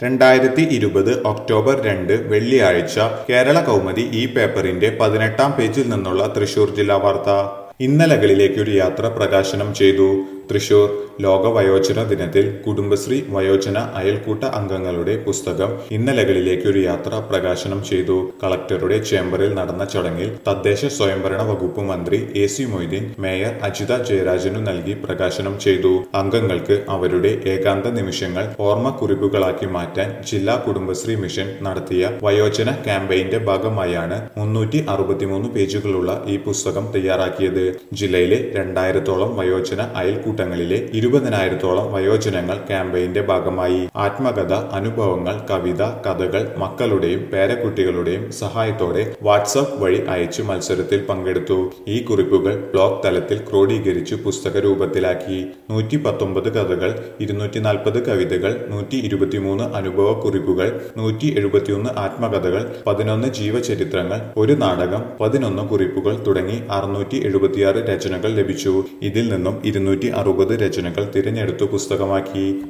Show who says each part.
Speaker 1: രണ്ടായിരത്തി ഇരുപത് ഒക്ടോബർ രണ്ട് വെള്ളിയാഴ്ച കേരള കൗമുദി ഈ പേപ്പറിന്റെ പതിനെട്ടാം പേജിൽ നിന്നുള്ള തൃശൂർ ജില്ലാ വാർത്ത ഇന്നലകളിലേക്കൊരു യാത്ര പ്രകാശനം ചെയ്തു തൃശൂർ ലോക വയോജന ദിനത്തിൽ കുടുംബശ്രീ വയോജന അയൽക്കൂട്ട അംഗങ്ങളുടെ പുസ്തകം ഇന്നലകളിലേക്കൊരു യാത്ര പ്രകാശനം ചെയ്തു കളക്ടറുടെ ചേംബറിൽ നടന്ന ചടങ്ങിൽ തദ്ദേശ സ്വയംഭരണ വകുപ്പ് മന്ത്രി A C Moideen mayor Ajitha ജയരാജനു നൽകി പ്രകാശനം ചെയ്തു അംഗങ്ങൾക്ക് അവരുടെ ഏകാന്ത നിമിഷങ്ങൾ ഓർമ്മക്കുറിപ്പുകളാക്കി മാറ്റാൻ ജില്ലാ കുടുംബശ്രീ മിഷൻ നടത്തിയ വയോജന ക്യാമ്പയിന്റെ ഭാഗമായാണ് മുന്നൂറ്റി അറുപത്തിമൂന്ന് പേജുകളുള്ള ഈ പുസ്തകം തയ്യാറാക്കിയത് ജില്ലയിലെ രണ്ടായിരത്തോളം വയോജന അയൽക്കൂട്ടങ്ങളിലെ ഇരുപതിനായിരത്തോളം വയോജനങ്ങൾ ക്യാമ്പയിന്റെ ഭാഗമായി ആത്മകഥ അനുഭവങ്ങൾ കവിത കഥകൾ മക്കളുടെയും പേരക്കുട്ടികളുടെയും സഹായത്തോടെ വാട്സാപ്പ് വഴി അയച്ചു മത്സരത്തിൽ പങ്കെടുത്തു ഈ കുറിപ്പുകൾ ബ്ലോക്ക് തലത്തിൽ ക്രോഡീകരിച്ചു പുസ്തക രൂപത്തിലാക്കി നൂറ്റി പത്തൊമ്പത് കഥകൾ ഇരുന്നൂറ്റി നാൽപ്പത് കവിതകൾ നൂറ്റി ഇരുപത്തിമൂന്ന് അനുഭവ കുറിപ്പുകൾ നൂറ്റി എഴുപത്തിയൊന്ന് ആത്മകഥകൾ പതിനൊന്ന് ജീവചരിത്രങ്ങൾ ഒരു നാടകം പതിനൊന്ന് കുറിപ്പുകൾ തുടങ്ങി അറുന്നൂറ്റി എഴുപത്തിയാറ് രചനകൾ ലഭിച്ചു ഇതിൽ നിന്നും ഇരുന്നൂറ്റി അറുപത് രചനകൾ തിരഞ്ഞെടുത്തു പുസ്തകമാക്കി